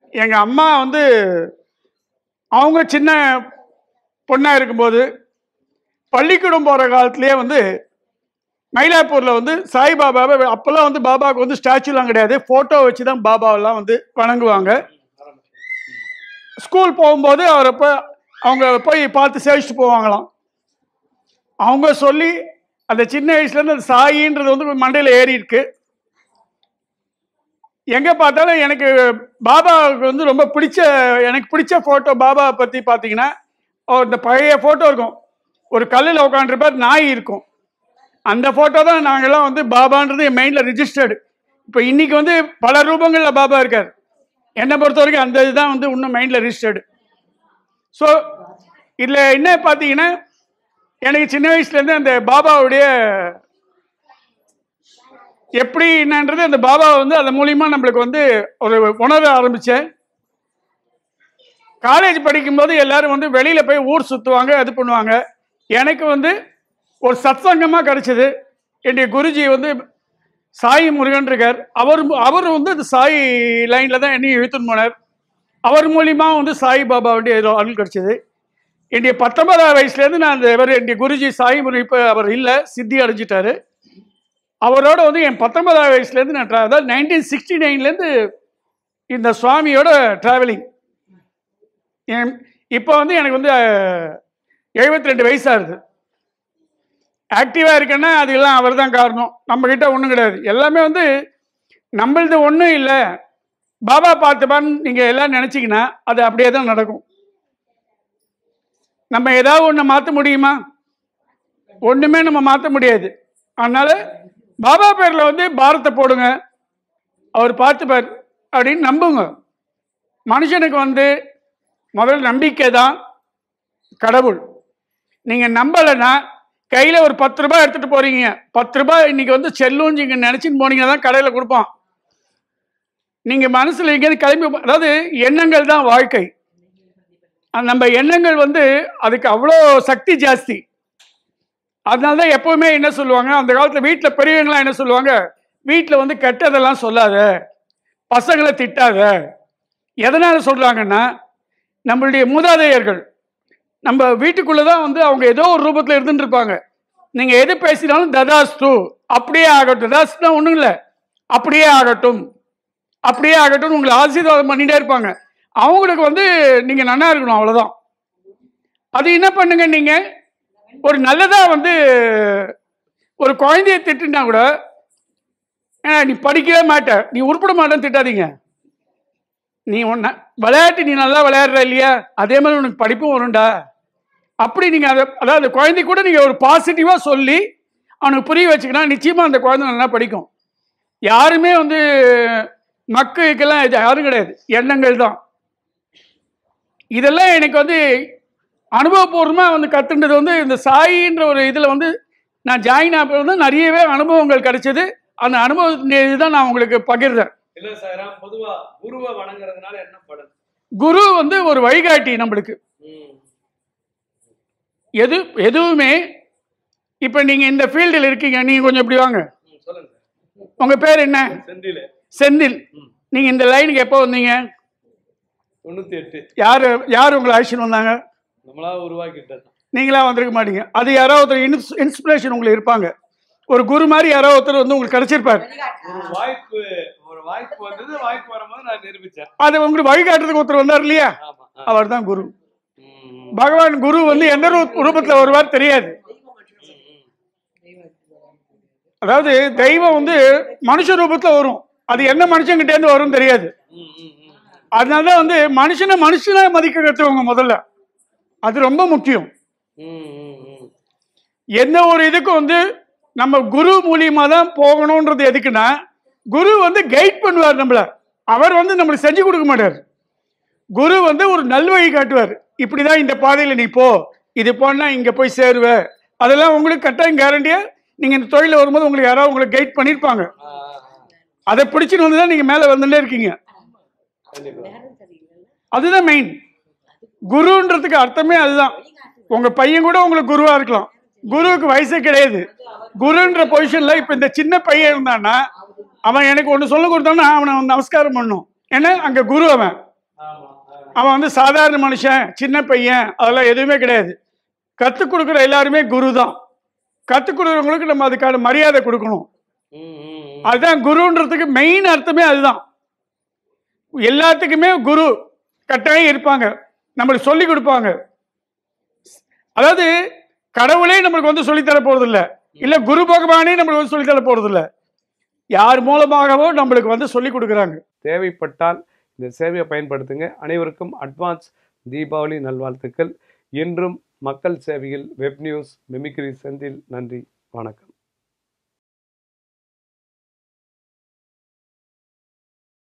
எங்கள் அம்மா வந்து அவங்க சின்ன பொண்ணாக இருக்கும்போது பள்ளிக்கூடம் போகிற காலத்துலேயே வந்து மயிலாப்பூரில் வந்து சாய்பாபாவை அப்போல்லாம் வந்து பாபாவுக்கு வந்து ஸ்டாச்சுலாம் கிடையாது ஃபோட்டோ வச்சு தான் பாபாவெல்லாம் வந்து வணங்குவாங்க ஸ்கூல் போகும்போது அவரை போய் அவங்க போய் பார்த்து சேவிச்சுட்டு போவாங்களாம் அவங்க சொல்லி அந்த சின்ன வயசுலேருந்து அந்த சாயின்றது வந்து மண்டையில் ஏறி இருக்கு எங்கே பார்த்தாலும் எனக்கு பாபாவுக்கு வந்து ரொம்ப பிடிச்ச எனக்கு பிடிச்ச ஃபோட்டோ பாபாவை பற்றி பார்த்தீங்கன்னா அவர் இந்த பழைய ஃபோட்டோ இருக்கும் ஒரு கல்லில் உட்காந்துருப்பார் நாய் இருக்கும் அந்த ஃபோட்டோ தான் நாங்கள்லாம் வந்து பாபான்றது என் மைண்டில் ரிஜிஸ்டர்டு இப்போ இன்னைக்கு வந்து பல ரூபங்களில் பாபா இருக்கார் என்னை பொறுத்த வரைக்கும் அந்த இதுதான் வந்து இன்னும் மைண்டில் ரிஜிஸ்டர்டு ஸோ இதில் என்ன பார்த்தீங்கன்னா எனக்கு சின்ன வயசுலேருந்து அந்த பாபாவுடைய எப்படி என்னன்றது அந்த பாபா வந்து அது மூலியமா நம்மளுக்கு வந்து ஒரு உணர ஆரம்பிச்சேன் காலேஜ் படிக்கும்போது எல்லாரும் வந்து வெளியில போய் ஊர் சுத்துவாங்க அது பண்ணுவாங்க எனக்கு வந்து ஒரு சத்சங்கமா கிடைச்சது என்னுடைய குருஜி வந்து சாய் முருகன் இருக்கார் அவர் அவர் வந்து இந்த சாய் லைன்ல தான் என்னையும் இழுத்துன்னு போனார் அவர் மூலியமா வந்து சாய் பாபாவுடைய ஏதோ அருள் கிடைச்சது என்னுடைய பத்தொன்பதாம் வயசுலேருந்து நான் அந்த இவர் என்னுடைய குருஜி சாய் முருகன் இப்போ அவர் இல்லை சித்தி அடைஞ்சிட்டாரு அவரோட வந்து என் பத்தொன்பதாம் வயசுலேருந்து நான் tra- அதாவது நைன்டீன் சிக்ஸ்டி நைன்லேருந்து இந்த சுவாமியோட ட்ராவலிங் என் இப்போ வந்து எனக்கு வந்து எழுபத்தி ரெண்டு வயசாகுது ஆக்டிவாக இருக்கேன்னா அதுக்கெல்லாம் அவர் தான் காரணம் நம்மக்கிட்ட ஒன்றும் கிடையாது எல்லாமே வந்து நம்மளது ஒன்றும் இல்லை பாபா பார்த்துப்பான்னு நீங்கள் எல்லாம் நினச்சிங்கன்னா அது அப்படியே தான் நடக்கும் நம்ம ஏதாவது ஒன்று மாற்ற முடியுமா ஒன்றுமே நம்ம மாற்ற முடியாது அதனால பாபா பேரில் வந்து பாரத்தை போடுங்க அவர் பார்த்துப்பார் அப்படின்னு நம்புங்க மனுஷனுக்கு வந்து முதல் நம்பிக்கை தான் கடவுள் நீங்கள் நம்பலைன்னா கையில் ஒரு பத்து ரூபாய் எடுத்துகிட்டு போகிறீங்க பத்து ரூபாய் இன்னைக்கு வந்து செல்லும் நீங்கள் நினச்சின்னு போனீங்கன்னா தான் கடையில் கொடுப்பான் நீங்கள் மனசில் எங்கேயாவது கிளம்பி போ- அதாவது எண்ணங்கள் தான் வாழ்க்கை அந்த நம்ம எண்ணங்கள் வந்து அதுக்கு அவ்வளோ சக்தி ஜாஸ்தி அதனால தான் எப்பவுமே என்ன சொல்லுவாங்க அந்த காலத்தில் வீட்டில் பெரியவங்களாம் என்ன சொல்லுவாங்க வீட்டில் வந்து கெட்டதெல்லாம் சொல்லாத பசங்களை திட்டாத எதனால சொல்றாங்கன்னா நம்மளுடைய மூதாதையர்கள் நம்ம வீட்டுக்குள்ளே தான் வந்து அவங்க ஏதோ ஒரு ரூபத்தில் இருந்துட்டு இருப்பாங்க நீங்கள் எது பேசினாலும் ததாஸ்து அப்படியே ஆகட்டும் ததாஸ்துனா ஒன்றும் இல்லை அப்படியே ஆகட்டும் அப்படியே ஆகட்டும் உங்களை ஆசீர்வாதம் பண்ணிட்டே இருப்பாங்க அவங்களுக்கு வந்து நீங்கள் நன்னா இருக்கணும் அவ்வளோதான் அது என்ன பண்ணுங்க நீங்கள் ஒரு நல்லதா வந்து ஒரு குழந்தைய திட்டுனா கூட ஏன்னா நீ படிக்கவே மாட்ட நீ உருப்பட மாட்டேன்னு திட்டாதீங்க நீ ஒன்ன விளையாட்டு நீ நல்லா விளையாடுற இல்லையா அதே மாதிரி உனக்கு படிப்பும் வரும்டா அப்படி நீங்கள் அதை அதாவது குழந்தை கூட நீங்கள் ஒரு பாசிட்டிவாக சொல்லி அவனுக்கு புரிய வச்சுக்கினா நிச்சயமாக அந்த குழந்தை நல்லா படிக்கும் யாருமே வந்து மக்களுக்கெல்லாம் இது யாரும் கிடையாது எண்ணங்கள் தான் இதெல்லாம் எனக்கு வந்து அனுபவபூர்வமாக வந்து கற்றுண்டது வந்து இந்த சாயின்ற ஒரு இதில் வந்து நான் ஜாயின் ஆக வந்து நிறையவே அனுபவங்கள் கிடைச்சது அந்த அனுபவத்தின் இதுதான் நான் உங்களுக்கு பகிர்றேன் இல்ல சார் பொதுவா குருவை வணங்குறதுனால என்ன பலன் குரு வந்து ஒரு வழிகாட்டி நம்மளுக்கு ம். எது எதுவுமே இப்போ நீங்கள் இந்த ஃபீல்டில் இருக்கீங்க நீங்கள் கொஞ்சம் இப்படி வாங்க ம், சொல்லுங்க சார் உங்கள் பேர் என்ன செந்தில் செந்தில் ம். நீங்கள் இந்த லைனுக்கு எப்போ வந்தீங்க தொண்ணூத்தி எட்டு யார் யார் உங்களை அழைச்சின்னு வந்தாங்க நம்மளா உருவாக்கிட்டது நீங்களா வந்திருக்க மாட்டீங்க அது யாரோ ஒருத்தர் இன்ஸ் இன்ஸ்பிரேஷன் உங்களுக்கு இருப்பாங்க ஒரு குரு மாதிரி யாரோ ஒருத்தர் வந்து உங்களுக்கு கிடைச்சிருப்பார் ஒரு வாய்ப்பு ஒரு வாய்ப்பு வந்தது வாய்ப்பு வரும்போது நான் நிரூபிச்சேன் அது உங்களுக்கு வழிகாட்டுறதுக்கு ஒருத்தர் வந்தார் இல்லையா ஆமா ஆ. அவர் தான் குரு ம், பகவான் குரு வந்து எந்த ரூ- ரூபத்துல வருவார் தெரியாது ம், ம். அதாவது தெய்வம் வந்து மனுஷ ரூபத்துல வரும் அது என்ன மனுஷங்கிட்ட இருந்து வரும் தெரியாது ம், ம், ம். அதனால தான் வந்து மனுஷனை மனுஷனா மதிக்க கற்றுவங்க முதல்ல அது ரொம்ப முக்கியம் ம், ம், ம். எந்த ஒரு இதுக்கும் வந்து நம்ம குரு மூலியமா தான் போகணுன்றது எதுக்குன்னா குரு வந்து கைட் பண்ணுவார் நம்மள அவர் வந்து நம்மளுக்கு செஞ்சு கொடுக்க மாட்டார் குரு வந்து ஒரு நல்வழி காட்டுவார் இப்படிதான் இந்த பாதையில நீ போ இது போனா இங்க போய் சேருவ அதெல்லாம் உங்களுக்கு கட்டாயம் கேரண்டியா நீங்க இந்த தொழில வரும்போது உங்களுக்கு யாராவது உங்களுக்கு கைட் பண்ணிருப்பாங்க ஆ, ஆ, ஆ. அதை பிடிச்சிட்டு வந்து தான் நீங்க மேல வந்துட்டே இருக்கீங்க கண்டிப்பா அதுதான் மெயின் குருன்றதுக்கு அர்த்தமே அதுதான் உங்க பையன் கூட உங்களுக்கு குருவா இருக்கலாம் குருவுக்கு வயசே கிடையாது குருன்ற பொசிஷன்ல இப்ப இந்த சின்ன பையன் இருந்தான்னா அவன் எனக்கு ஒன்று சொல்ல கொடுத்தான்னா அவனை வந்து நமஸ்காரம் பண்ணும் ஏன்னா அங்க குரு அவன் அவன் வந்து சாதாரண மனுஷன் சின்ன பையன் அதெல்லாம் எதுவுமே கிடையாது கற்றுக் கொடுக்குற எல்லாருமே குரு தான் கற்றுக் கொடுக்குறவங்களுக்கு நம்ம அதுக்கான மரியாதை கொடுக்கணும் ம், ம், ம். அதுதான் குருன்றதுக்கு மெயின் அர்த்தமே அதுதான் எல்லாத்துக்குமே குரு கட்டாயம் இருப்பாங்க நம்மளுக்கு சொல்லி கொடுப்பாங்க அதாவது கடவுளே நம்மளுக்கு வந்து சொல்லித்தர போறது இல்ல இல்ல குரு பகவானே நம்மளுக்கு வந்து சொல்லித்தர போறது இல்ல யார் மூலமாகவோ நம்மளுக்கு வந்து சொல்லி கொடுக்குறாங்க தேவைப்பட்டால் இந்த சேவையை பயன்படுத்துங்க அனைவருக்கும் அட்வான்ஸ் தீபாவளி நல்வாழ்த்துக்கள் என்றும் மக்கள் சேவையில் வெப் நியூஸ் மிமிக்ரி செந்தில் நன்றி வணக்கம்